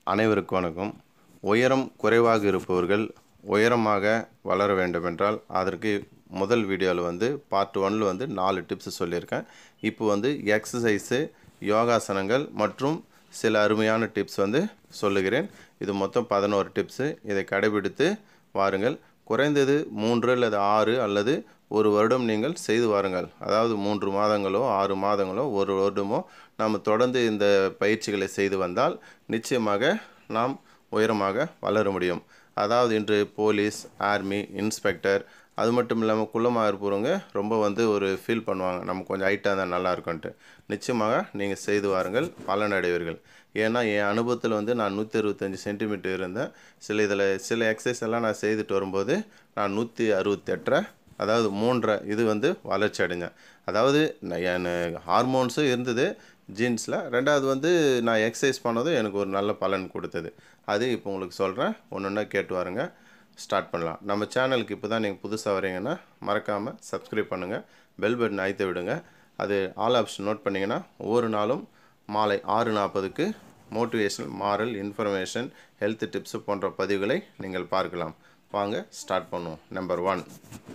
அனைவருக்கும் வணக்கம் உயரம் குறைவாக இருப்பவர்கள் உயரமாக வளர வேண்டுமென்றால் அதற்கு முதல் வீடியோவில் வந்து பார்ட் ஒன்னில் வந்து நாலு டிப்ஸ் சொல்லியிருக்கேன் இப்போ வந்து எக்ஸசைஸு யோகாசனங்கள் மற்றும் சில அருமையான டிப்ஸ் வந்து சொல்லுகிறேன் இது மொத்தம் பதினோரு டிப்ஸு இதை கடைபிடித்து வாருங்கள் குறைந்தது மூன்று அல்லது ஆறு அல்லது ஒரு வருடம் நீங்கள் செய்து வாருங்கள் அதாவது மூன்று மாதங்களோ ஆறு மாதங்களோ ஒரு வருடமோ நாம் தொடர்ந்து இந்த பயிற்சிகளை செய்து வந்தால் நிச்சயமாக நாம் உயரமாக வளர முடியும் அதாவது இன்று போலீஸ் ஆர்மி இன்ஸ்பெக்டர் அது மட்டும் இல்லாமல் குள்ளமாக இருப்பவங்க ரொம்ப வந்து ஒரு ஃபீல் பண்ணுவாங்க நம்ம கொஞ்சம் ஹைட்டாக இருந்தால் நல்லா இருக்கும்ன்ட்டு நிச்சயமாக நீங்கள் செய்து வாருங்கள் பலனடைவீர்கள் ஏன்னா என் அனுபவத்தில் வந்து நான் நூற்றி அறுபத்தஞ்சி சென்டிமீட்டர் இருந்தேன் சில இதில் சில எக்ஸசைஸ் எல்லாம் நான் செய்துட்டு வரும்போது நான் நூற்றி அறுபத்தெட்டரை அதாவது மூன்றரை இது வந்து வளர்ச்சி அடைஞ்சேன் அதாவது நான் என் ஹார்மோன்ஸும் இருந்தது ஜீன்ஸில் ரெண்டாவது வந்து நான் எக்ஸசைஸ் பண்ணதும் எனக்கு ஒரு நல்ல பலன் கொடுத்தது அது இப்போ உங்களுக்கு சொல்கிறேன் ஒன்று ஒன்றா கேட்டு வாருங்க ஸ்டார்ட் பண்ணலாம் நம்ம சேனலுக்கு இப்போ தான் நீங்கள் புதுசாக வரீங்கன்னா மறக்காமல் சப்ஸ்கிரைப் பண்ணுங்கள் பெல் பட்டன் அழுத்த விடுங்க அது ஆல் ஆப்ஷன் நோட் பண்ணிங்கன்னா ஒவ்வொரு நாளும் மாலை ஆறு நாற்பதுக்கு motivational moral information health tips போன்ற பதிவுகளை நீங்கள் பார்க்கலாம் வாங்க ஸ்டார்ட் பண்ணுவோம் நம்பர் ஒன்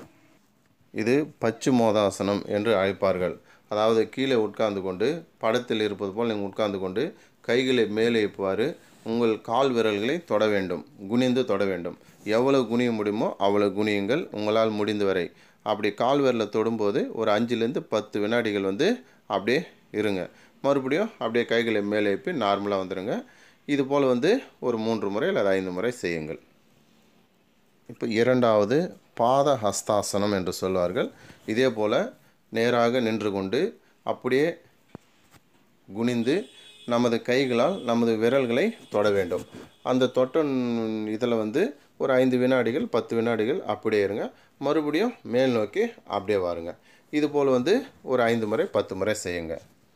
இது பச்சு மோதாசனம் என்று அழைப்பார்கள் அதாவது கீழே உட்கார்ந்து கொண்டு படத்தில் இருப்பது போல் நீங்கள் உட்கார்ந்து கொண்டு கைகளை மேலே எழுப்புவார் உங்கள் கால் விரல்களை தொட வேண்டும் குனிந்து தொட வேண்டும் எவ்வளவு குனிய முடியுமோ அவ்வளவு குனியுங்கள் உங்களால் முடிந்த வரை அப்படி கால் விரலை தொடும்போது ஒரு அஞ்சுலேருந்து பத்து வினாடிகள் வந்து அப்படியே இருங்க மறுபடியும் அப்படியே கைகளை மேலே எழுப்பி நார்மலாக வந்துடுங்க இது போல் வந்து ஒரு மூன்று முறை அல்லது ஐந்து முறை செய்யுங்கள் இப்போ இரண்டாவது பாத ஹஸ்தாசனம் என்று சொல்வார்கள் இதே போல் நேராக நின்று கொண்டு அப்படியே குனிந்து நமது கைகளால் நமது விரல்களை தொட வேண்டும் அந்த தொட்ட இதில் வந்து ஒரு ஐந்து வினாடிகள் பத்து வினாடிகள் அப்படியே இருங்க மறுபடியும் மேல் நோக்கி அப்படியே வாருங்க இது போல் வந்து ஒரு ஐந்து முறை பத்து முறை செய்யுங்க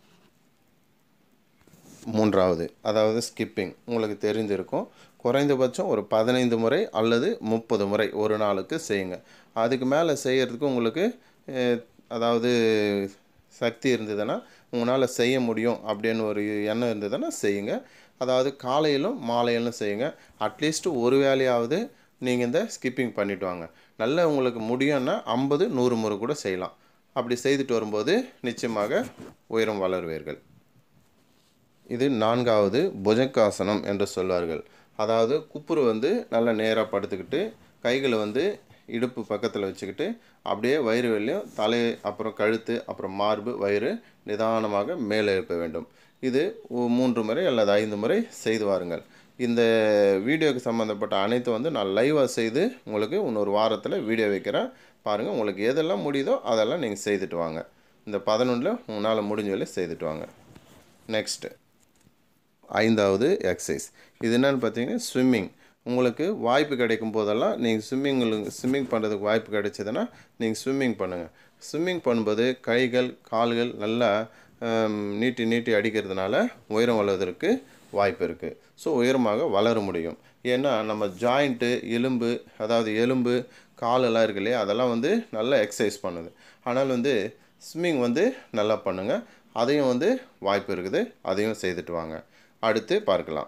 மூன்றாவது அதாவது ஸ்கிப்பிங் உங்களுக்கு தெரிஞ்சிருக்கும் குறைந்தபட்சம் ஒரு பதினைந்து முறை அல்லது முப்பது முறை ஒரு நாளுக்கு செய்யுங்க அதுக்கு மேலே செய்கிறதுக்கு உங்களுக்கு அஹ், அதாவது சக்தி இருந்ததுன்னா உங்களால் செய்ய முடியும் அப்படின்னு ஒரு எண்ணம் இருந்ததுன்னா செய்யுங்க அதாவது காலையிலும் மாலையிலும் செய்யுங்க அட்லீஸ்ட் ஒரு வேலையாவது நீங்கள் இந்த ஸ்கிப்பிங் பண்ணிட்டு வாங்க நல்லா உங்களுக்கு முடியும்னா ஐம்பது நூறு முறை கூட செய்யலாம் அப்படி செய்துட்டு வரும்போது நிச்சயமாக உயரம் வளருவீர்கள் இது நான்காவது புஜங்காசனம் என்று சொல்வார்கள் அதாவது குப்புரு வந்து நல்லா நேராக படுத்துக்கிட்டு கைகளை வந்து இடுப்பு பக்கத்தில் வச்சுக்கிட்டு அப்படியே வயிறு வெளியும் தலை அப்புறம் கழுத்து அப்புறம் மார்பு வயிறு நிதானமாக மேலே எழுப்ப வேண்டும் இது ஒ- மூன்று முறை அல்லது ஐந்து முறை செய்து வாருங்கள் இந்த வீடியோக்கு சம்மந்தப்பட்ட அனைத்தும் வந்து நான் லைவாக செய்து உங்களுக்கு இன்னொரு வாரத்தில் வீடியோ வைக்கிறேன் பாருங்கள் உங்களுக்கு எதெல்லாம் முடியுதோ அதெல்லாம் நீங்கள் செய்துட்டு வாங்க இந்த பதினொன்றில் உங்களால் முடிஞ்ச வரை செய்துட்டு வாங்க நெக்ஸ்ட்டு ஐந்தாவது எக்ஸசைஸ் இது என்னன்னு பார்த்தீங்கன்னா ஸ்விம்மிங் உங்களுக்கு வாய்ப்பு கிடைக்கும் போதெல்லாம் நீங்கள் ஸ்விம்மிங் ஸ்விம்மிங் பண்ணுறதுக்கு வாய்ப்பு கிடைச்சதுன்னா நீங்கள் ஸ்விம்மிங் பண்ணுங்கள் ஸ்விம்மிங் பண்ணும்போது கைகள் கால்கள் நல்லா ஹம், நீட்டி நீட்டி அடிக்கிறதுனால உயரம் வளர்வதற்கு வாய்ப்பு இருக்குது ஸோ உயரமாக வளர முடியும் ஏன்னா நம்ம ஜாயிண்ட்டு எலும்பு அதாவது எலும்பு காலெல்லாம் இருக்கு இல்லையா அதெல்லாம் வந்து நல்லா எக்ஸசைஸ் பண்ணுது ஆனால் வந்து ஸ்விம்மிங் வந்து நல்லா பண்ணுங்கள் அதையும் வந்து வாய்ப்பு இருக்குது அதையும் செய்துட்டு வாங்க அடுத்து பார்க்கலாம்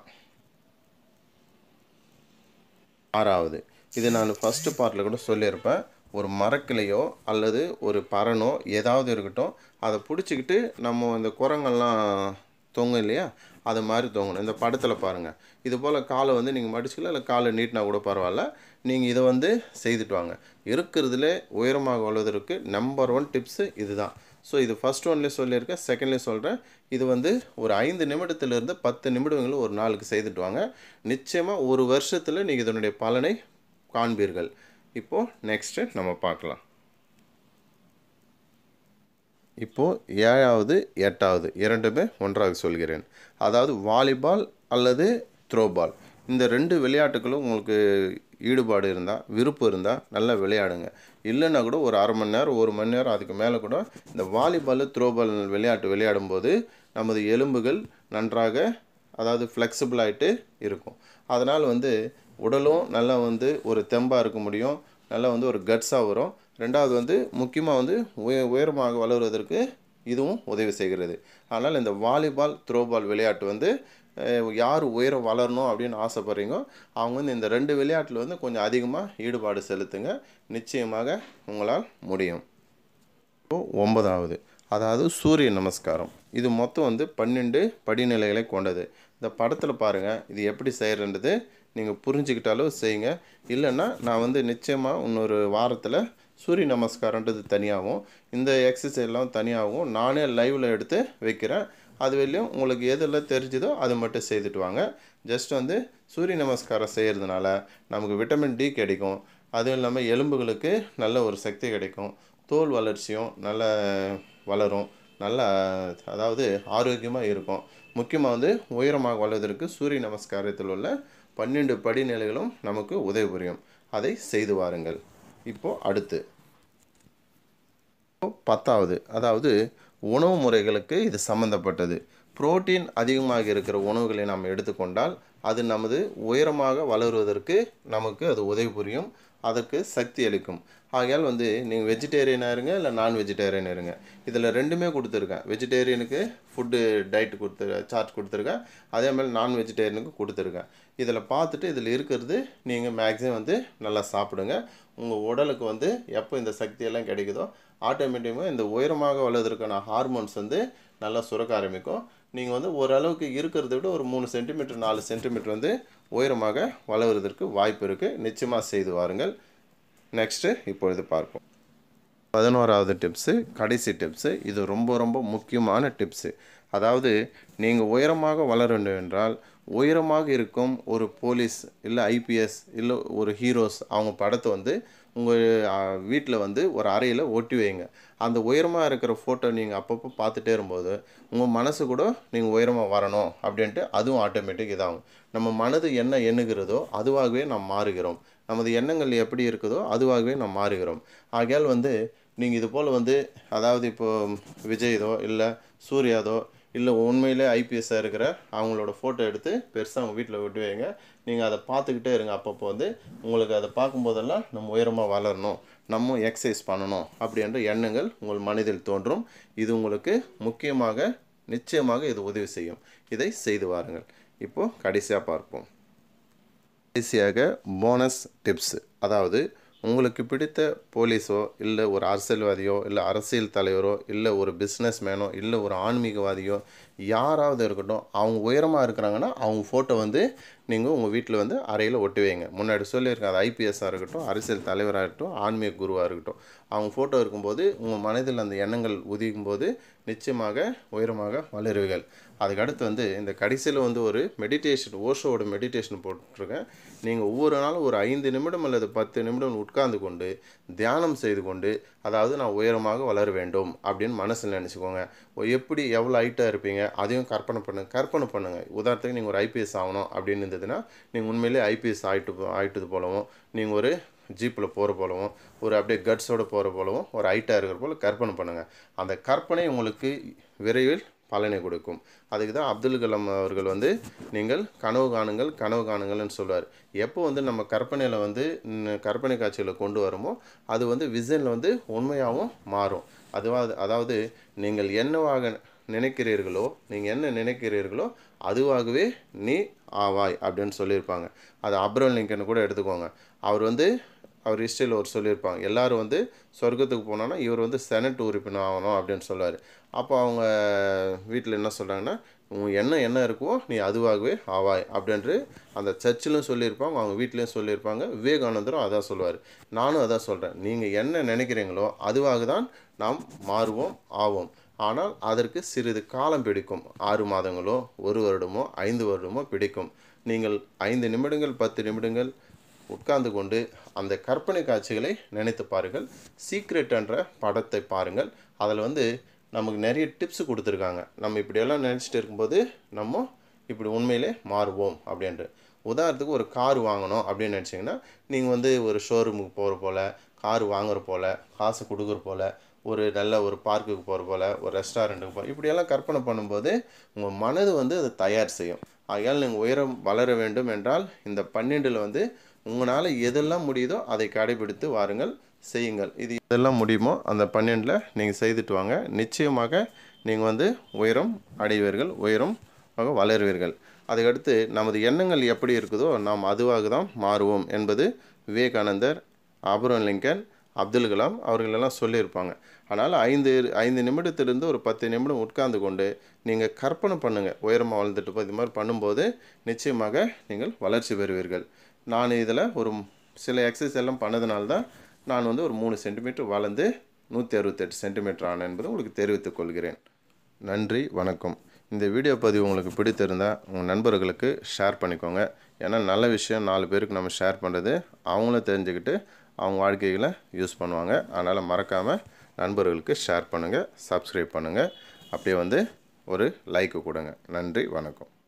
ஆறாவது இது நான் ஃபஸ்ட்டு பார்ட்டில் கூட சொல்லியிருப்பேன் ஒரு மரக்கிளையோ அல்லது ஒரு பறனோ ஏதாவது இருக்கட்டும் அதை பிடிச்சிக்கிட்டு நம்ம இந்த குரங்கெல்லாம் தொங்கும் இல்லையா அது மாதிரி தொங்கணும் இந்த படத்தில் பாருங்கள் இது போல் காலை வந்து நீங்கள் மடிச்சுக்கலாம் இல்லை காலை நீட்டினா கூட பரவாயில்ல நீங்கள் இதை வந்து செய்துட்டு வாங்க இருக்கிறதுல உயரமாக வளர்வதற்கு நம்பர் ஒன் டிப்ஸு இதுதான் ஸோ இது ஃபஸ்ட் ஒன்லேயே சொல்லியிருக்கேன் செகண்ட்லேயே சொல்கிறேன் இது வந்து ஒரு ஐந்து நிமிடத்திலிருந்து பத்து நிமிடங்கள் ஒரு நாளுக்கு செய்துட்டு வாங்க நிச்சயமாக ஒரு வருஷத்தில் நீங்கள் இதனுடைய பலனை காண்பீர்கள் இப்போது நெக்ஸ்ட்டு நம்ம பார்க்கலாம் இப்போது ஏழாவது எட்டாவது இரண்டுமே ஒன்றாக சொல்கிறேன் அதாவது வாலிபால் அல்லது த்ரோபால் இந்த ரெண்டு விளையாட்டுகளும் உங்களுக்கு ஈடுபாடு இருந்தால் விருப்பம் இருந்தால் நல்லா விளையாடுங்க இல்லைன்னா கூட ஒரு அரை மணி நேரம் ஒரு மணி நேரம் அதுக்கு மேலே கூட இந்த வாலிபால் த்ரோபால் விளையாட்டு விளையாடும்போது நமது எலும்புகள் நன்றாக அதாவது flexible ஆயிட்டு இருக்கும் அதனால் வந்து உடலும் நல்லா வந்து ஒரு தெம்பாக இருக்க முடியும் நல்லா வந்து ஒரு கட்ஸாக வரும் ரெண்டாவது வந்து முக்கியமாக வந்து உய உயரமாக வளருவதற்கு இதுவும் உதவி செய்கிறது ஆனால் இந்த வாலிபால் த்ரோபால் விளையாட்டு வந்து அஹ், யார் உயரம் வளரணும் அப்படின்னு ஆசைப்பட்றீங்களோ அவங்க வந்து இந்த ரெண்டு விளையாட்டில் வந்து கொஞ்சம் அதிகமாக ஈடுபாடு செலுத்துங்க நிச்சயமாக உங்களால் முடியும் இப்போ ஒன்பதாவது அதாவது சூரிய நமஸ்காரம் இது மொத்தம் வந்து பன்னெண்டு படிநிலைகளை கொண்டது இந்த படத்தில் பாருங்கள் இது எப்படி செய்கிறன்றது நீங்கள் புரிஞ்சுக்கிட்டாலும் செய்யுங்க இல்லைன்னா நான் வந்து நிச்சயமாக இன்னொரு வாரத்தில் சூரிய நமஸ்காரன்றது தனியாகவும் இந்த எக்ஸசைஸ் எல்லாம் தனியாகவும் நானே லைவில் எடுத்து வைக்கிறேன் அது வெளியும் உங்களுக்கு எதெல்லாம் தெரிஞ்சுதோ அது மட்டும் செய்துட்டு வாங்க ஜஸ்ட் வந்து சூரிய நமஸ்காரம் செய்கிறதுனால நமக்கு விட்டமின் டி கிடைக்கும் அதுவும் இல்லாமல் எலும்புகளுக்கு நல்ல ஒரு சக்தி கிடைக்கும் தோல் வளர்ச்சியும் நல்ல வளரும் நல்ல அதாவது ஆரோக்கியமாக இருக்கும் முக்கியமாக வந்து உயரமாக வளர்வதற்கு சூரிய நமஸ்காரத்தில் உள்ள பன்னெண்டு படிநிலைகளும் நமக்கு உதவி புரியும் அதை செய்து வாருங்கள் இப்போது அடுத்து இப்போ பத்தாவது அதாவது உணவு முறைகளுக்கு இது சம்மந்தப்பட்டது புரோட்டீன் அதிகமாக இருக்கிற உணவுகளை நாம் எடுத்துக்கொண்டால் அது நமது உயரமாக வளருவதற்கு நமக்கு அது உதவி புரியும் அதற்கு சக்தி அளிக்கும் ஆகையால் வந்து நீங்கள் வெஜிடேரியனாக இருங்க இல்லை நான் வெஜிடேரியன் இருங்க இதில் ரெண்டுமே கொடுத்துருக்கேன் வெஜிடேரியனுக்கு ஃபுட்டு டயட் கொடுத்து சார்ட் கொடுத்துருக்கேன் அதே மாதிரி நான் வெஜிடேரியனுக்கு கொடுத்துருக்கேன் இதில் பார்த்துட்டு இதில் இருக்கிறது நீங்கள் மேக்ஸிமம் வந்து நல்லா சாப்பிடுங்க உங்கள் உடலுக்கு வந்து எப்போ இந்த சக்தியெல்லாம் கிடைக்குதோ ஆட்டோமேட்டிக்காக இந்த உயரமாக வளர்வதற்கான ஹார்மோன்ஸ் வந்து நல்லா சுரக்க ஆரம்பிக்கும் நீங்கள் வந்து ஓரளவுக்கு இருக்கிறத விட ஒரு மூணு சென்டிமீட்டர் நாலு சென்டிமீட்டர் வந்து உயரமாக வளர்வதற்கு வாய்ப்பு இருக்குது நிச்சயமாக செய்து வாருங்கள் நெக்ஸ்ட்டு இப்பொழுது பார்ப்போம் பதினோராவது டிப்ஸு கடைசி டிப்ஸு இது ரொம்ப ரொம்ப முக்கியமான டிப்ஸு அதாவது நீங்கள் உயரமாக வளர வேண்டும் என்றால் உயரமாக இருக்கும் ஒரு போலீஸ் இல்லை ஐபிஎஸ் இல்லை ஒரு ஹீரோஸ் அவங்க படத்தை வந்து உங்கள் வீட்டில் வந்து ஒரு அறையில் ஒட்டி வைங்க அந்த உயரமாக இருக்கிற ஃபோட்டோ நீங்கள் அப்பப்போ பார்த்துட்டே இருக்கும்போது உங்கள் மனசு கூட நீங்கள் உயரமாக வரணும் அப்படின்ட்டு அதுவும் ஆட்டோமேட்டிக் இதாகும் நம்ம மனது என்ன எண்ணுகிறதோ அதுவாகவே நாம் மாறுகிறோம் நமது எண்ணங்கள் எப்படி இருக்குதோ அதுவாகவே நாம் மாறுகிறோம் ஆகையால் வந்து நீங்கள் இது போல் வந்து அதாவது இப்போ விஜய்தோ இல்லை சூர்யாதோ இல்லை உண்மையிலே ஐபிஎஸ்ஸாக இருக்கிற அவங்களோட ஃபோட்டோ எடுத்து பெருசாக அவங்க வீட்டில் விட்டு வைங்க நீங்கள் அதை பார்த்துக்கிட்டே இருங்க அப்பப்போ வந்து உங்களுக்கு அதை பார்க்கும்போதெல்லாம் நம்ம உயரமாக வளரணும் நம்ம எக்ஸசைஸ் பண்ணணும் அப்படின்ற எண்ணங்கள் உங்கள் மனதில் தோன்றும் இது உங்களுக்கு முக்கியமாக நிச்சயமாக இது உதவி செய்யும் இதை செய்து வாருங்கள் இப்போது கடைசியாக பார்ப்போம் கடைசியாக போனஸ் டிப்ஸ் அதாவது உங்களுக்கு பிடித்த போலீஸோ இல்லை ஒரு அரசியல்வாதியோ இல்லை அரசியல் தலைவரோ இல்லை ஒரு பிஸ்னஸ் மேனோ இல்லை ஒரு ஆன்மீகவாதியோ யாராவது இருக்கட்டும் அவங்க உயரமாக இருக்கிறாங்கன்னா அவங்க ஃபோட்டோ வந்து நீங்கள் உங்கள் வீட்டில் வந்து அறையில் ஒட்டி வைங்க முன்னாடி சொல்லியிருக்கேன் அது ஐபிஎஸ்ஸாக இருக்கட்டும் அரசியல் தலைவராக இருக்கட்டும் ஆன்மீக குருவாக இருக்கட்டும் அவங்க ஃபோட்டோ இருக்கும்போது உங்கள் மனதில் அந்த எண்ணங்கள் உதிக்கும் போது நிச்சயமாக உயரமாக வளருவீர்கள் அதுக்கடுத்து வந்து இந்த கடைசியில் வந்து ஒரு மெடிடேஷன் ஓஷோவோட மெடிடேஷன் போட்டிருக்கேன் நீங்கள் ஒவ்வொரு நாளும் ஒரு ஐந்து நிமிடம் அல்லது பத்து நிமிடம் உட்கார்ந்து கொண்டு தியானம் செய்து கொண்டு அதாவது நான் உயரமாக வளர வேண்டும் அப்படின்னு மனசில் நினச்சிக்கோங்க எப்படி எவ்வளோ ஹைட்டாக இருப்பீங்க அதையும் கற்பனை பண்ணுங்க கற்பனை பண்ணுங்கள் உதாரணத்துக்கு நீங்கள் ஒரு ஐபிஎஸ் ஆகணும் அப்படின்னு இருந்ததுன்னா நீங்கள் உண்மையிலே ஐபிஎஸ் ஆகிட்டு ஆகிட்டது போலவும் நீங்கள் ஒரு ஜீப்பில் போகிற போலவும் ஒரு அப்படியே கட்ஸோடு போகிற போலவும் ஒரு ஹைட்டாக இருக்கிற போல கற்பனை பண்ணுங்கள் அந்த கற்பனை உங்களுக்கு விரைவில் பலனை கொடுக்கும் அதுக்கு தான் அப்துல் கலாம் அவர்கள் வந்து நீங்கள் கனவு காணுங்கள் கனவு காணுங்கள்னு சொல்லுவார் எப்போ வந்து நம்ம கற்பனையில் வந்து ம், கற்பனை காட்சிகளை கொண்டு வருமோ அது வந்து விசனில் வந்து உண்மையாகவும் மாறும் அதுவாக அதாவது நீங்கள் என்னவாக நினைக்கிறீர்களோ நீங்கள் என்ன நினைக்கிறீர்களோ அதுவாகவே நீ ஆவாய் அப்படின்னு சொல்லியிருப்பாங்க அது அப்ரல் லிங்கன் கூட எடுத்துக்கோங்க அவர் வந்து அவர் ஹிஸ்ட்ரியில் ஒரு சொல்லியிருப்பாங்க எல்லாரும் வந்து சொர்க்கத்துக்கு போனோன்னா இவர் வந்து செனட் உறுப்பினர் ஆகணும் அப்படின்னு சொல்லுவார் அப்போ அவங்க வீட்டில் என்ன சொல்கிறாங்கன்னா உன் எண்ணம் என்ன இருக்கோ நீ அதுவாகவே ஆவாய் அப்படின்ட்டு அந்த சர்ச்சிலும் சொல்லியிருப்பாங்க அவங்க வீட்லேயும் சொல்லியிருப்பாங்க விவேகானந்தரும் அதான் சொல்லுவார் நானும் அதான் சொல்கிறேன் நீங்கள் என்ன நினைக்கிறீங்களோ அதுவாக தான் நாம் மாறுவோம் ஆவோம் ஆனால் அதற்கு சிறிது காலம் பிடிக்கும் ஆறு மாதங்களோ ஒரு வருடமோ ஐந்து வருடமோ பிடிக்கும் நீங்கள் ஐந்து நிமிடங்கள் பத்து நிமிடங்கள் உட்கார்ந்து கொண்டு அந்த கற்பனை காட்சிகளை நினைத்து பாருங்கள் சீக்ரெட் என்ற படத்தை பாருங்கள் அதில் வந்து நமக்கு நிறைய டிப்ஸ் கொடுத்துருக்காங்க நம்ம இப்படியெல்லாம் நினச்சிட்டு இருக்கும்போது நம்ம இப்படி உண்மையிலே மாறுவோம் அப்படின்ட்டு உதாரணத்துக்கு ஒரு கார் வாங்கணும் அப்படின்னு நினச்சிங்கன்னா நீங்கள் வந்து ஒரு ஷோரூமுக்கு போகிற போல் கார் வாங்குற போல் காசு கொடுக்குற போல் ஒரு நல்ல ஒரு பார்க்குக்கு போகிற போல் ஒரு ரெஸ்டாரண்ட்டுக்கு போக இப்படியெல்லாம் கற்பனை பண்ணும்போது உங்கள் மனது வந்து அதை தயார் செய்யும் ஆகையால் நீங்கள் உயரம் வளர வேண்டும் என்றால் இந்த பன்னெண்டில் வந்து உங்களால் எதெல்லாம் முடியுதோ அதை கடைபிடித்து வாருங்கள் செய்யுங்கள் இது எதெல்லாம் முடியுமோ அந்த பன்னெண்டில் நீங்கள் செய்துட்டு வாங்க நிச்சயமாக நீங்கள் வந்து உயரம் அடைவீர்கள் உயரம் ஆக வளருவீர்கள் அதுக்கடுத்து நமது எண்ணங்கள் எப்படி இருக்குதோ நாம் அதுவாக தான் மாறுவோம் என்பது விவேகானந்தர் ஆப்ரஹாம் லிங்கன் அப்துல் கலாம் அவர்களெல்லாம் சொல்லியிருப்பாங்க அதனால் ஐந்து ஐந்து நிமிடத்திலிருந்து ஒரு பத்து நிமிடம் உட்கார்ந்து கொண்டு நீங்கள் கற்பனை பண்ணுங்கள் உயரமாக வளர்ந்துட்டு போய் இது மாதிரி பண்ணும்போது நிச்சயமாக நீங்கள் வளர்ச்சி பெறுவீர்கள் நான் இதில் ஒரு சில எக்ஸசைஸ் எல்லாம் பண்ணதுனால தான் நான் வந்து ஒரு மூணு சென்டிமீட்டர் வளர்ந்து நூற்றி அறுபத்தெட்டு சென்டிமீட்டர் ஆனேன் என்பதை உங்களுக்கு தெரிவித்துக் கொள்கிறேன் நன்றி வணக்கம் இந்த வீடியோ பதிவு உங்களுக்கு பிடித்திருந்தால் உங்கள் நண்பர்களுக்கு ஷேர் பண்ணிக்கோங்க ஏன்னா நல்ல விஷயம் நாலு பேருக்கு நம்ம ஷேர் பண்ணுறது அவங்களும் தெரிஞ்சுக்கிட்டு அவங்க வாழ்க்கைகளை யூஸ் பண்ணுவாங்க அதனால் மறக்காமல் நண்பர்களுக்கு ஷேர் பண்ணுங்கள் சப்ஸ்கிரைப் பண்ணுங்கள் அப்படியே வந்து ஒரு லைக்கு கொடுங்க நன்றி வணக்கம்